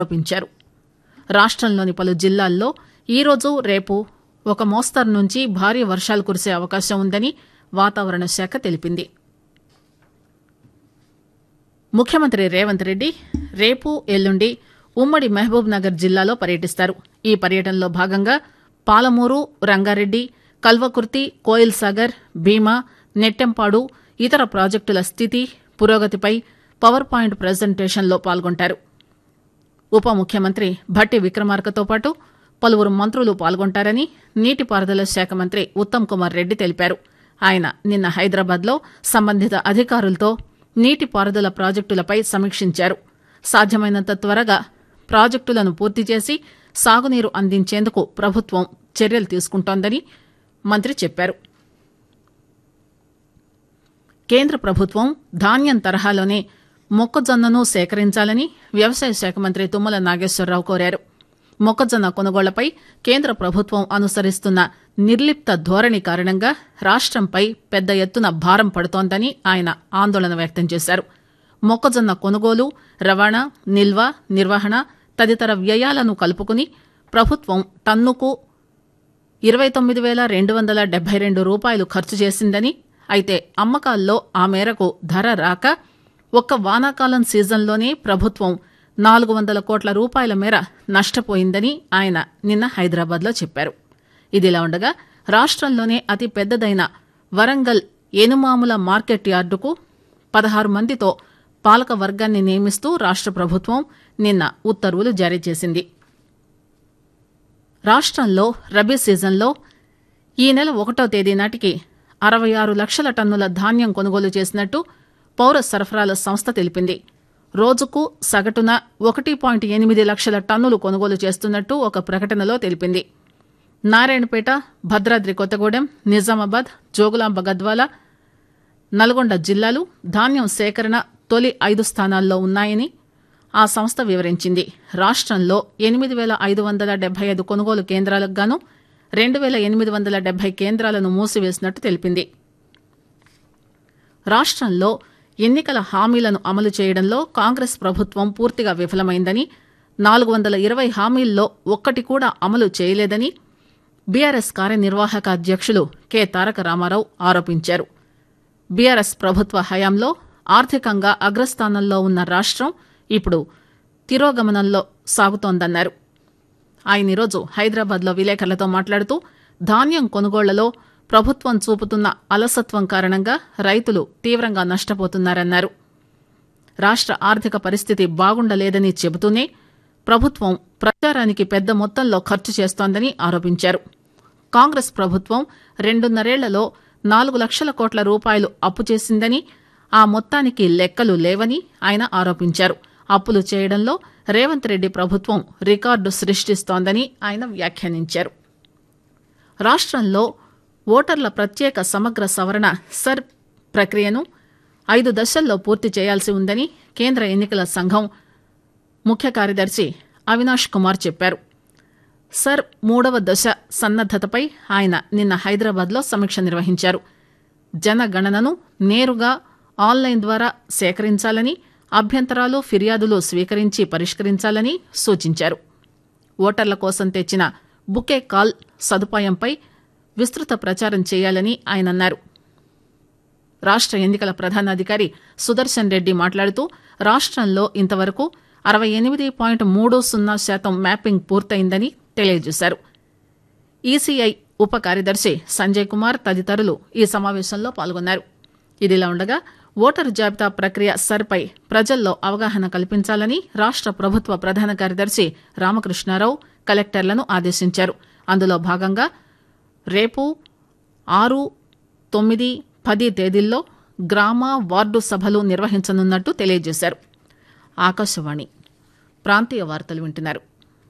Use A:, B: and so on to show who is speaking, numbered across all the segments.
A: ఆరోపించారు రాష్టంలోని పలు జిల్లాల్లో ఈరోజు రేపు ఒక మోస్తరు నుంచి భారీ వర్షాలు కురిసే అవకాశం ఉందని వాతావరణ శాఖ తెలిపింది ముఖ్యమంత్రి రేవంత్ రెడ్డి రేపు ఎల్లుండి ఉమ్మడి మహబూబ్ నగర్ జిల్లాలో పర్యటిస్తారు ఈ పర్యటనలో భాగంగా పాలమూరు రంగారెడ్డి కల్వకుర్తి కోయిల్ సాగర్ భీమా నెట్టెంపాడు ఇతర ప్రాజెక్టుల స్థితి పురోగతిపై పవర్ పాయింట్ ప్రజెంటేషన్లో పాల్గొంటారు ఉప ముఖ్యమంత్రి భట్టి విక్రమార్కతో పాటు పలువురు మంత్రులు పాల్గొంటారని నీటిపారుదల శాఖ మంత్రి ఉత్తమ్ కుమార్ రెడ్డి తెలిపారు ఆయన నిన్న హైదరాబాద్లో సంబంధిత అధికారులతో నీటిపారుదల ప్రాజెక్టులపై సమీక్షించారు సాధ్యమైనంత త్వరగా ప్రాజెక్టులను పూర్తి చేసి సాగునీరు అందించేందుకు ప్రభుత్వం చర్యలు తీసుకుంటోందని మంత్రి చెప్పారు కేంద్ర ప్రభుత్వం ధాన్యం తరహాలోనే మొక్కజొన్నను సేకరించాలని వ్యవసాయ శాఖ మంత్రి తుమ్మల నాగేశ్వరరావు కోరారు మొక్కజొన్న కొనుగోళ్లపై కేంద్ర ప్రభుత్వం అనుసరిస్తున్న నిర్లిప్త ధోరణి కారణంగా రాష్టంపై పెద్ద ఎత్తున భారం పడుతోందని ఆయన ఆందోళన వ్యక్తం చేశారు మొక్కజొన్న కొనుగోలు రవాణా నిల్వ నిర్వహణ తదితర వ్యయాలను కలుపుకుని ప్రభుత్వం టన్నుకు ఇరవై తొమ్మిది వేల రెండు వందల డెబ్బై రెండు రూపాయలు ఖర్చు చేసిందని అయితే అమ్మకాల్లో ఆ మేరకు ధర రాక ఒక్క వానాకాలం సీజన్లోనే ప్రభుత్వం నాలుగు వందల కోట్ల రూపాయల మేర నష్టపోయిందని ఆయన నిన్న హైదరాబాద్లో చెప్పారు ఇదిలా ఉండగా రాష్టంలోనే అతి పెద్దదైన వరంగల్ ఏనుమాముల మార్కెట్ యార్డుకు పదహారు మందితో పాలక వర్గాన్ని నియమిస్తూ రాష్ట ప్రభుత్వం నిన్న ఉత్తర్వులు జారీ చేసింది రాష్టంలో రబీ సీజన్లో ఈ నెల ఒకటో తేదీ నాటికి అరవై ఆరు లక్షల టన్నుల ధాన్యం కొనుగోలు చేసినట్టు పౌర సరఫరాల సంస్థ తెలిపింది రోజుకు సగటున ఒకటి పాయింట్ ఎనిమిది లక్షల టన్నులు కొనుగోలు చేస్తున్నట్టు ఒక ప్రకటనలో తెలిపింది నారాయణపేట భద్రాద్రి కొత్తగూడెం నిజామాబాద్ జోగులాంబ గద్వాల నల్గొండ జిల్లాలు ధాన్యం సేకరణ తొలి ఐదు స్థానాల్లో ఉన్నాయని ఆ సంస్థ వివరించింది రాష్టంలో ఎనిమిది వేల ఐదు వందల డెబ్బై ఐదు కొనుగోలు కేంద్రాలకు గాను రెండు వేల ఎనిమిది వందల డెబ్బై కేంద్రాలను మూసివేసినట్టు తెలిపింది రాష్టంలో ఎన్నికల హామీలను అమలు చేయడంలో కాంగ్రెస్ ప్రభుత్వం పూర్తిగా విఫలమైందని నాలుగు వందల ఇరవై హామీల్లో ఒక్కటి కూడా అమలు చేయలేదని బీఆర్ఎస్ కార్యనిర్వాహక అధ్యక్షులు కె తారక రామారావు ఆరోపించారు బీఆర్ఎస్ ప్రభుత్వ హయాంలో ఆర్థికంగా అగ్రస్థానంలో ఉన్న రాష్టం ఇప్పుడు తిరోగమనంలో సాగుతోందన్నారు ఆయన ఈరోజు హైదరాబాద్లో విలేకరులతో మాట్లాడుతూ ధాన్యం కొనుగోళ్లలో ప్రభుత్వం చూపుతున్న అలసత్వం కారణంగా రైతులు తీవ్రంగా నష్టపోతున్నారన్నారు రాష్ట ఆర్థిక పరిస్థితి బాగుండలేదని చెబుతూనే ప్రభుత్వం ప్రచారానికి పెద్ద మొత్తంలో ఖర్చు చేస్తోందని ఆరోపించారు కాంగ్రెస్ ప్రభుత్వం రెండున్నరేళ్లలో నాలుగు లక్షల కోట్ల రూపాయలు అప్పు చేసిందని ఆ మొత్తానికి లెక్కలు లేవని ఆయన ఆరోపించారు అప్పులు చేయడంలో రేవంత్ రెడ్డి ప్రభుత్వం రికార్డు సృష్టిస్తోందని ఆయన వ్యాఖ్యానించారు రాష్టంలో ఓటర్ల ప్రత్యేక సమగ్ర సవరణ సర్ ప్రక్రియను ఐదు దశల్లో పూర్తి చేయాల్సి ఉందని కేంద్ర ఎన్నికల సంఘం ముఖ్య కార్యదర్శి అవినాష్ కుమార్ చెప్పారు సర్ మూడవ దశ సన్నద్దతపై ఆయన నిన్న హైదరాబాద్లో సమీక్ష నిర్వహించారు జనగణనను నేరుగా ఆన్లైన్ ద్వారా సేకరించాలని అభ్యంతరాలు ఫిర్యాదులు స్వీకరించి పరిష్కరించాలని సూచించారు ఓటర్ల కోసం తెచ్చిన బుకే కాల్ సదుపాయంపై విస్తృత ప్రచారం చేయాలని ఆయన అన్నారు రాష్ట ఎన్నికల ప్రధానాధికారి సుదర్శన్ రెడ్డి మాట్లాడుతూ రాష్టంలో ఇంతవరకు అరవై ఎనిమిది పాయింట్ మూడు సున్నా శాతం మ్యాపింగ్ పూర్తయిందని తెలియజేశారు ఈసీఐ ఉప కార్యదర్శి సంజయ్ కుమార్ తదితరులు ఈ సమావేశంలో పాల్గొన్నారు ఇదిలా ఉండగా ఓటరు జాబితా ప్రక్రియ సర్పై ప్రజల్లో అవగాహన కల్పించాలని రాష్ట ప్రభుత్వ ప్రధాన కార్యదర్శి రామకృష్ణారావు కలెక్టర్లను ఆదేశించారు అందులో భాగంగా రేపు ఆరు తొమ్మిది పది తేదీల్లో గ్రామ వార్డు సభలు నిర్వహించనున్నట్టు తెలియజేశారు ఆకాశవాణి ప్రాంతీయ వార్తలు వింటున్నారు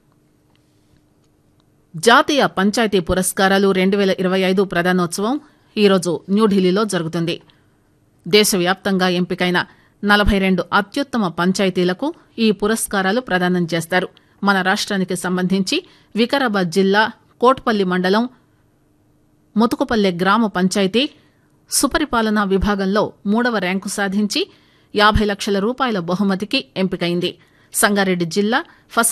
A: జాతీయ పంచాయతీ పురస్కారాలు రెండు వేల ఇరవై ఐదు ప్రధానోత్సవం ఈరోజు న్యూఢిల్లీలో జరుగుతుంది దేశవ్యాప్తంగా ఎంపికైన నలభై రెండు అత్యుత్తమ పంచాయతీలకు ఈ పురస్కారాలు ప్రదానం చేస్తారు మన రాష్ట్రానికి సంబంధించి వికారాబాద్ జిల్లా కోట్పల్లి మండలం ముతుకుపల్లె గ్రామ పంచాయతీ సుపరిపాలనా విభాగంలో మూడవ ర్యాంకు సాధించి యాభై లక్షల రూపాయల బహుమతికి ఎంపికైంది సంగారెడ్డి జిల్లా